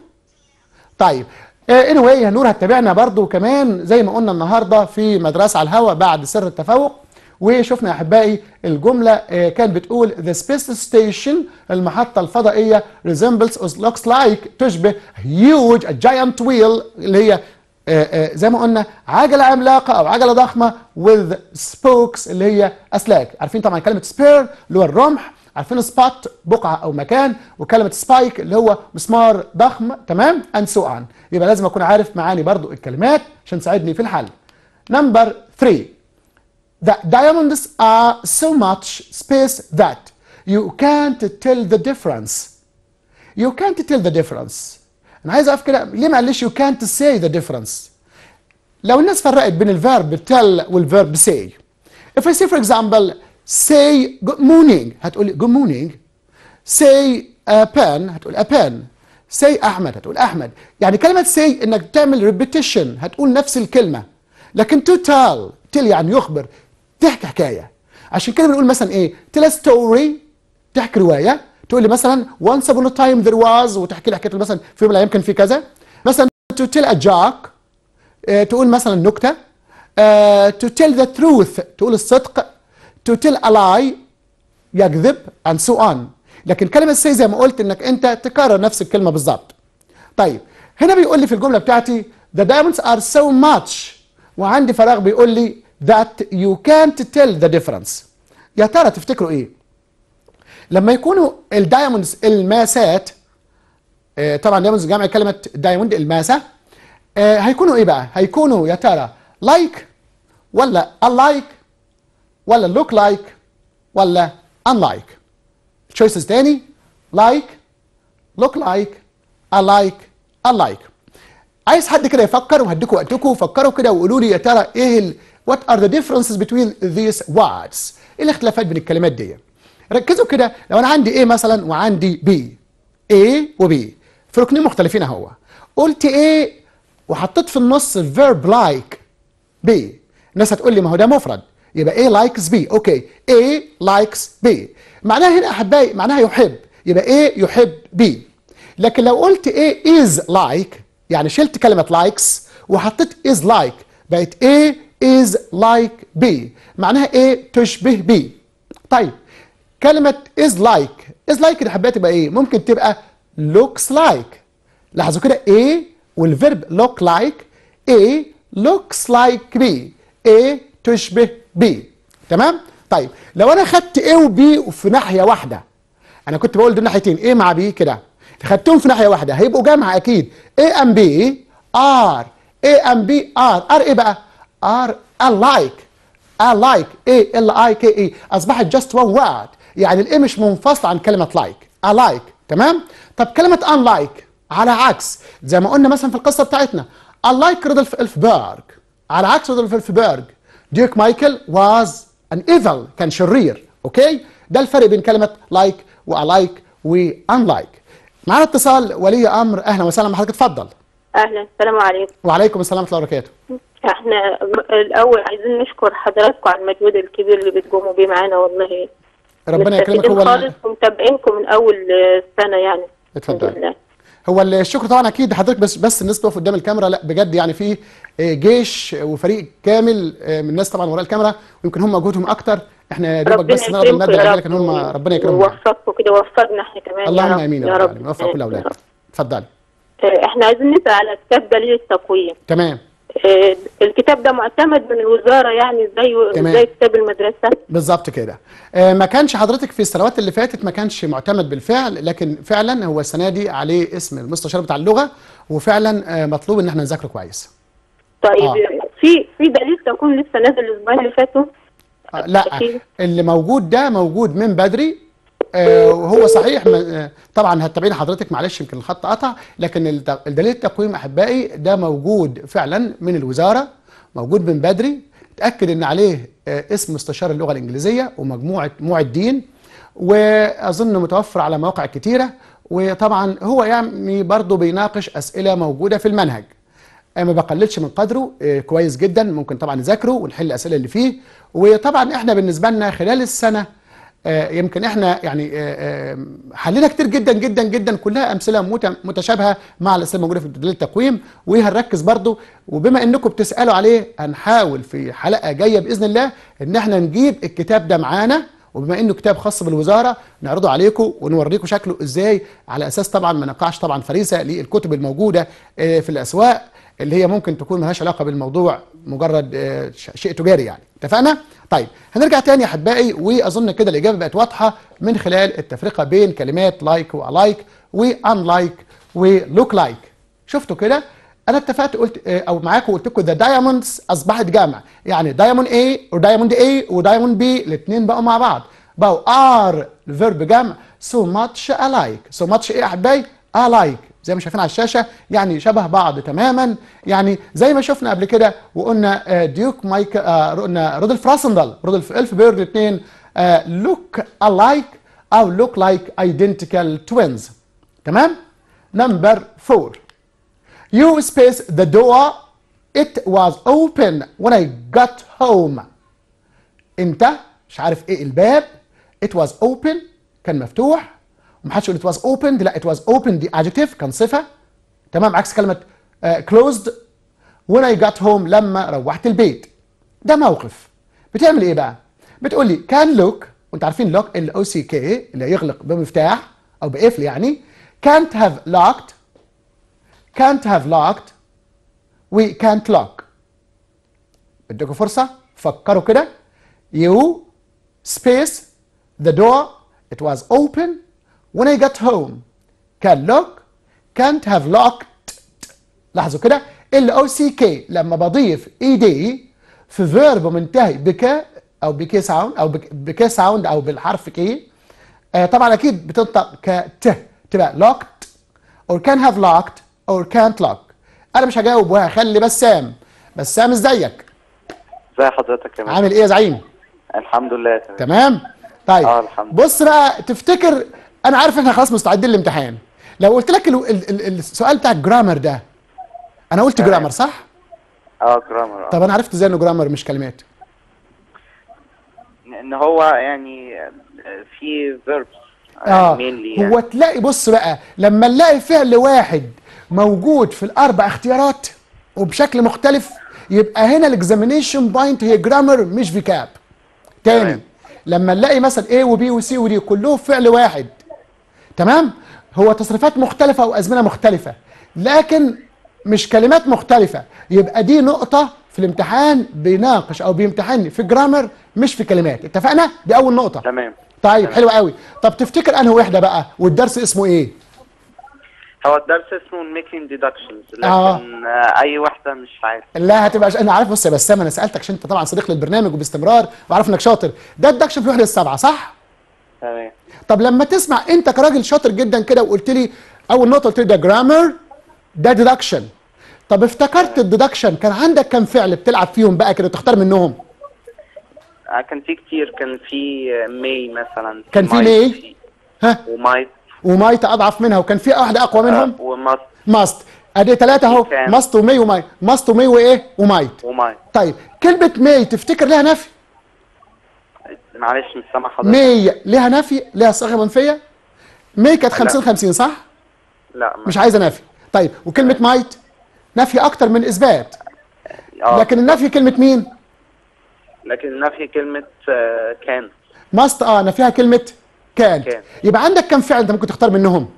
طيب اني anyway يا نور هتتابعنا برضو كمان زي ما قلنا النهارده في مدرسه على الهواء بعد سر التفوق وشفنا يا احبائي الجمله آه، كانت بتقول the space station المحطه الفضائيه resembles or looks like تشبه huge a giant wheel اللي هي آه، آه، زي ما قلنا عجله عملاقه او عجله ضخمه with spokes اللي هي اسلاك عارفين طبعا كلمه spear اللي هو الرمح عارفين سبوت بقعه او مكان وكلمه سبايك اللي هو مسمار ضخم تمام اند سو اون يبقى لازم اكون عارف معاني برضو الكلمات عشان تساعدني في الحل نمبر 3 The diamonds are so much space that you can't tell the difference. You can't tell the difference. أنا عايز أقف كده ليه ما قاليش you can't say the difference؟ لو الناس فرقت بين الفيرب tell والفيرب say. If I say for example say good morning هتقولي good morning. say a pen هتقول a pen. say أحمد هتقول أحمد. يعني كلمة say إنك تعمل repetition هتقول نفس الكلمة. لكن to tell tell يعني يخبر تحكي حكايه عشان كده بنقول مثلا ايه tell a story تحكي روايه تقول لي مثلا once upon a time there was وتحكي لي حكايه مثلا في يوم من الايام كان في كذا مثلا to tell a joke آه، تقول مثلا نكته آه، to tell the truth تقول الصدق to tell a lie يكذب and so on لكن كلمه say زي ما قلت انك انت تكرر نفس الكلمه بالظبط طيب هنا بيقول لي في الجمله بتاعتي the diamonds are so much وعندي فراغ بيقول لي that you can't tell the difference يا ترى تفتكروا ايه لما يكونوا الدايموندز الماسات آه، طبعا دايموندز جمع كلمه دايموند الماسه آه، هيكونوا ايه بقى هيكونوا يا ترى like ولا unlike ولا look like ولا unlike choices تاني like look like alike unlike عايز حد كده يفكر وهديكوا وقتكم فكروا كده وقولوا لي يا ترى ايه ال what are the differences between these words ايه الاختلافات بين الكلمات دي ركزوا كده لو انا عندي A مثلا وعندي B A و B في ركنين مختلفين اهو قلت A وحطيت في النص verb like B الناس هتقول لي ما هو ده مفرد يبقى A likes B اوكي A likes B معناها هنا احبائي معناها يحب يبقى A يحب B لكن لو قلت A is like يعني شلت كلمة likes وحطيت is like بقت A is like B معناها A تشبه B طيب كلمة is like is like يا حبايبي تبقى ايه؟ ممكن تبقى looks like لاحظوا كده A والفيرب look like A looks like B A تشبه B تمام؟ طيب لو انا خدت A و B في ناحيه واحده انا كنت بقول دول ناحيتين A مع B كده خدتهم في ناحيه واحده هيبقوا جامعه اكيد A and B are A and B are are ايه بقى are alike alike A L I K E اصبحت just one word يعني الاي مش منفصل عن كلمه like alike تمام طب كلمه unlike على عكس زي ما قلنا مثلا في القصه بتاعتنا unlike رودولف الفبرج على عكس رودولف الفبرج ديوك مايكل was an evil كان شرير اوكي ده الفرق بين كلمه like والike وunlike معانا اتصال ولي امر اهلا وسهلا بحضرتك اتفضل اهلا السلام عليكم وعليكم السلام ورحمه الله وبركاته احنا م- الاول عايزين نشكر حضراتكم على المجهود الكبير اللي بتقوموا بيه معانا والله ربنا يكرمك مستفيدين هو ال- خالص ومتابعينكم من اول آه، سنه يعني اتفضل. الحمد لله. هو الشكر طبعا اكيد حضرتك بس بس الناس تقف قدام الكاميرا لا بجد يعني في آه، جيش وفريق كامل آه، من الناس طبعا وراء الكاميرا ويمكن هم مجهودهم اكتر احنا يا دوبك ربنا بس نقدر يكرمكم ننبه يا عليه رب لكن هم ربنا يكرمهم ووفقكم كده ووفقنا احنا كمان يا اللهم رب. امين يا رب العالمين وفق كل اولادك اتفضلي آه، احنا عايزين نسال على كتاب دليل التقويم تمام آه، الكتاب ده معتمد من الوزاره يعني زي تمام. زي كتاب المدرسه بالظبط كده آه، ما كانش حضرتك في السنوات اللي فاتت ما كانش معتمد بالفعل لكن فعلا هو السنه دي عليه اسم المستشار بتاع اللغه وفعلا آه، مطلوب ان احنا نذاكره كويس طيب آه. في في دليل تقويم لسه نازل الاسبوعين اللي فاتوا آه، لا أكيد. اللي موجود ده موجود من بدري آه، وهو صحيح ما- آه، طبعا هتتابعين حضرتك معلش يمكن الخط قطع لكن الت- الدليل التقويم احبائي ده موجود فعلا من الوزاره موجود من بدري اتاكد ان عليه آه، اسم مستشار اللغه الانجليزيه ومجموعه معدين واظن متوفر على مواقع كتيره وطبعا هو يعني برضه بيناقش اسئله موجوده في المنهج آه، ما بقللش من قدره آه، كويس جدا ممكن طبعا نذاكره ونحل الاسئله اللي فيه وطبعا احنا بالنسبه لنا خلال السنه آه، يمكن احنا يعني آه، آه، حلينا كتير جدا جدا جدا كلها امثله مت- متشابهه مع الاسئله الموجوده في دليل التقويم وهنركز برضو وبما انكم بتسالوا عليه هنحاول في حلقه جايه باذن الله ان احنا نجيب الكتاب ده معانا وبما انه كتاب خاص بالوزاره نعرضه عليكم ونوريكم شكله ازاي على اساس طبعا ما نقعش طبعا فريسه للكتب الموجوده آه، في الاسواق اللي هي ممكن تكون ملهاش علاقه بالموضوع مجرد آه، ش- شيء تجاري يعني اتفقنا طيب هنرجع تاني يا احبائي واظن كده الاجابه بقت واضحه من خلال التفرقه بين كلمات لايك والايك وانلايك ولوك لايك شفتوا كده انا اتفقت قلت آه، او معاكم قلت لكم ذا دايموندز اصبحت جامع يعني دايموند اي ودايموند اي ودايموند بي الاثنين بقوا مع بعض بقوا ار الفيرب جمع سو ماتش الايك سو ماتش ايه يا احبائي الايك زي ما شايفين على الشاشه يعني شبه بعض تماما يعني زي ما شفنا قبل كده وقلنا آه، ديوك مايك آه، قلنا رودولف راسندل رودولف الفبرج الاثنين لوك الايك او لوك لايك ايدنتيكال توينز تمام نمبر 4 You space the door. It was open when I got home. انت مش عارف ايه الباب. It was open كان مفتوح. ومحدش يقول it was opened لا it was open دي adjective كان صفة. تمام عكس كلمة uh, closed. When I got home لما روحت البيت. ده موقف. بتعمل ايه بقى؟ بتقول لي كان لوك وانت عارفين لوك ال او سي كي اللي يغلق بمفتاح او بقفل يعني can't have locked can't have locked we can't lock اديكم فرصة فكروا كده you space the door it was open when I got home can lock can't have locked لاحظوا كده ال او سي كي لما بضيف اي دي في فيرب منتهي بك او بكي ساوند او بك- بكي ساوند او بالحرف كي آه طبعا اكيد بتنطق كت تبقى locked or can have locked or can't lock انا مش هجاوب وهخلي بسام بسام ازيك ازي حضرتك يا مستر عامل ايه يا زعيم الحمد لله تمام تمام طيب آه، الحمد بص بقى تفتكر انا عارف احنا خلاص مستعدين للامتحان لو قلت لك ال ال ال السؤال بتاع الجرامر ده انا قلت تمام. جرامر صح اه جرامر اه طب انا عرفت ازاي انه جرامر مش كلمات ان هو يعني آه، في فيربس اه mainly هو تلاقي بص بقى لما نلاقي فعل واحد موجود في الاربع اختيارات وبشكل مختلف يبقى هنا الاكزامينيشن بوينت هي جرامر مش فيكاب تاني تمام. لما نلاقي مثلا A وبي وسي ودي كلهم فعل واحد تمام هو تصريفات مختلفة وأزمنة مختلفة لكن مش كلمات مختلفة يبقى دي نقطة في في الامتحان بيناقش او بيمتحني في جرامر مش في كلمات اتفقنا دي اول نقطه تمام طيب تمام. حلو قوي طب تفتكر انهي وحده بقى والدرس اسمه ايه هو الدرس اسمه making deductions لكن آه. آه. اي واحده مش عارف لا هتبقى انا عارف بص يا بسام انا سالتك عشان انت طبعا صديق للبرنامج وباستمرار وعارف انك شاطر ده الدكشن في الوحده السابعه صح تمام طب لما تسمع انت كراجل شاطر جدا كده وقلت لي اول نقطه قلت لي ده جرامر ده ديدكشن طب افتكرت الديدكشن كان عندك كام فعل بتلعب فيهم بقى كده تختار منهم آه كان في كتير كان في ماي مثلا كان في might may؟ ها ومايت ومايت اضعف منها وكان في واحده اقوى منهم وماست ماست ادي ثلاثه اهو كان. ماست ومي وماي ماست ومي وايه ومايت ومايت طيب كلمه مي تفتكر لها نفي معلش مش سامع حضرتك مي لها نفي لها صيغه منفيه مي كانت 50 50 صح لا ما- مش عايزه نفي طيب وكلمه مايت نفي اكتر من اثبات آه. لكن النفي كلمه مين لكن نفي كلمه آه كان ماست اه نفيها كلمه كانت كان. يبقى عندك كم فعل انت ممكن تختار منهم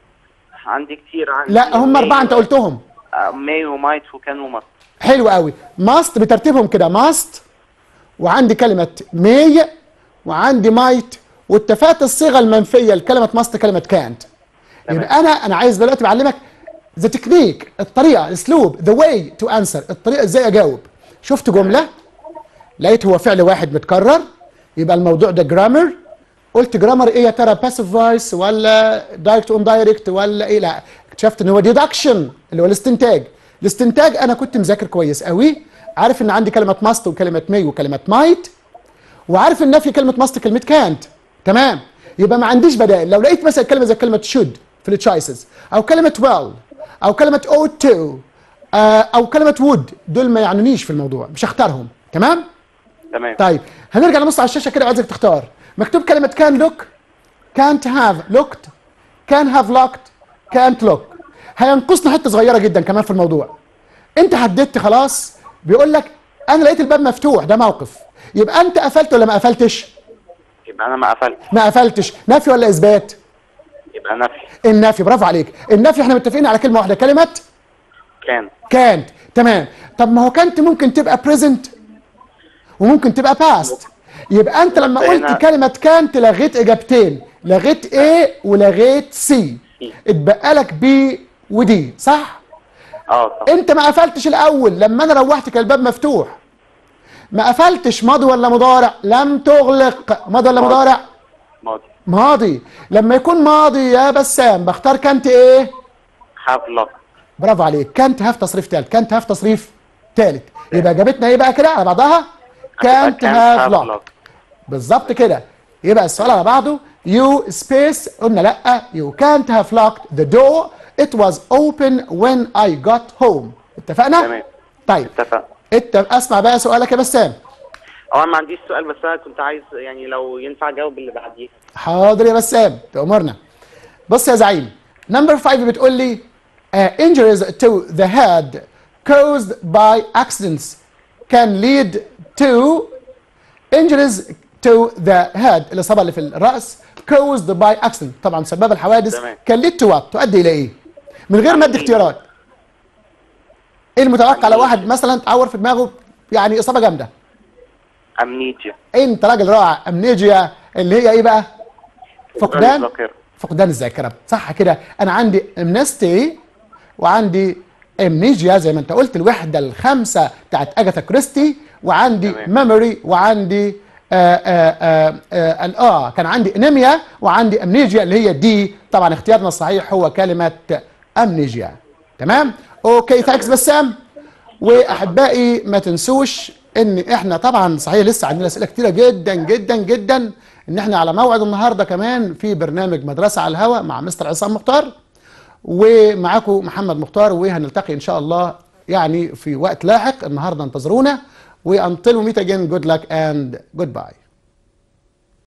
عندي كتير عندي لا هم may اربعه انت و- قلتهم آه، ماي ومايت وكان وماست حلو قوي ماست بترتيبهم كده ماست وعندي كلمة مي وعندي مايت واتفقت الصيغة المنفية لكلمة ماست كلمة كانت يبقى أنا أنا عايز دلوقتي بعلمك ذا تكنيك الطريقة الأسلوب ذا واي تو أنسر الطريقة إزاي أجاوب شفت جملة لقيت هو فعل واحد متكرر يبقى الموضوع ده جرامر قلت جرامر ايه يا ترى باسيف فويس ولا دايركت اون دايركت ولا ايه لا اكتشفت ان هو ديدكشن اللي هو الاستنتاج الاستنتاج انا كنت مذاكر كويس قوي عارف ان عندي كلمه ماست وكلمه مي وكلمه مايت وعارف ان في كلمه ماست كلمه كانت تمام يبقى ما عنديش بدائل لو لقيت مثلا كلمه زي كلمه شود في التشايسز او كلمه ويل او كلمه اوت تو او كلمه وود دول ما يعنونيش في الموضوع مش هختارهم تمام تمام طيب هنرجع نبص على الشاشه كده وعايزك تختار مكتوب كلمه كان لوك كانت هاف لوكت كان هاف لوكت كانت لوك هينقصنا حته صغيره جدا كمان في الموضوع انت حددت خلاص بيقول لك انا لقيت الباب مفتوح ده موقف يبقى انت قفلت ولا ما قفلتش يبقى انا ما قفلت ما قفلتش نفي ولا اثبات يبقى نفي النفي برافو عليك النفي احنا متفقين على كلمه واحده كلمه كان كانت تمام طب ما هو كانت ممكن تبقى بريزنت وممكن تبقى باست يبقى انت لما بس قلت هنا- كلمه كانت لغيت اجابتين لغيت A ولغيت C اتبقى لك B ودي صح اه طبعا انت ما قفلتش الاول لما انا روحت كان الباب مفتوح ما قفلتش ماضي ولا مضارع لم تغلق ماضي ولا ماضي. مضارع ماضي ماضي لما يكون ماضي يا بسام بختار كانت ايه هاف لوك برافو عليك كانت هاف تصريف ثالث كانت هاف تصريف ثالث يبقى اجابتنا ايه بقى كده على بعضها كانت هاف لوك بالظبط كده يبقى السؤال على بعضه يو سبيس قلنا لا يو كانت هاف لوكed ذا دور ات واز اوبن وين اي جوت هوم اتفقنا تمام طيب اتفق انت اسمع بقى سؤالك يا بسام اه انا ما عنديش سؤال بس انا كنت عايز يعني لو ينفع اجاوب اللي بعديه حاضر يا بسام تأمرنا بص يا زعيم نمبر 5 بتقول لي uh, injuries to the head caused by accidents can lead to injuries to the head الإصابة اللي في الرأس caused by accident طبعا سبب الحوادث تمام. can lead to what تؤدي إلى إيه من غير ما ادي أمنية. اختيارات ايه المتوقع لو واحد مثلا تعور في دماغه يعني إصابة جامدة امنيتيا انت راجل رائع امنيجيا اللي هي ايه بقى فقدان الذاكرة. فقدان الذاكره صح كده انا عندي امنستي وعندي امنيجيا زي ما انت قلت الوحده الخامسه بتاعت اجاثا كريستي وعندي تمام. ميموري وعندي آه آه آه آه, آه, آه كان عندي انيميا وعندي امنيجيا اللي هي دي طبعا اختيارنا الصحيح هو كلمه امنيجيا تمام اوكي ثانكس بسام واحبائي ما تنسوش ان احنا طبعا صحيح لسه عندنا اسئله كتيره جدا جدا جدا ان احنا على موعد النهارده كمان في برنامج مدرسه على الهواء مع مستر عصام مختار ومعاكم محمد مختار وهنلتقي ان شاء الله يعني في وقت لاحق النهارده انتظرونا وانتل ميت اجين جود luck and goodbye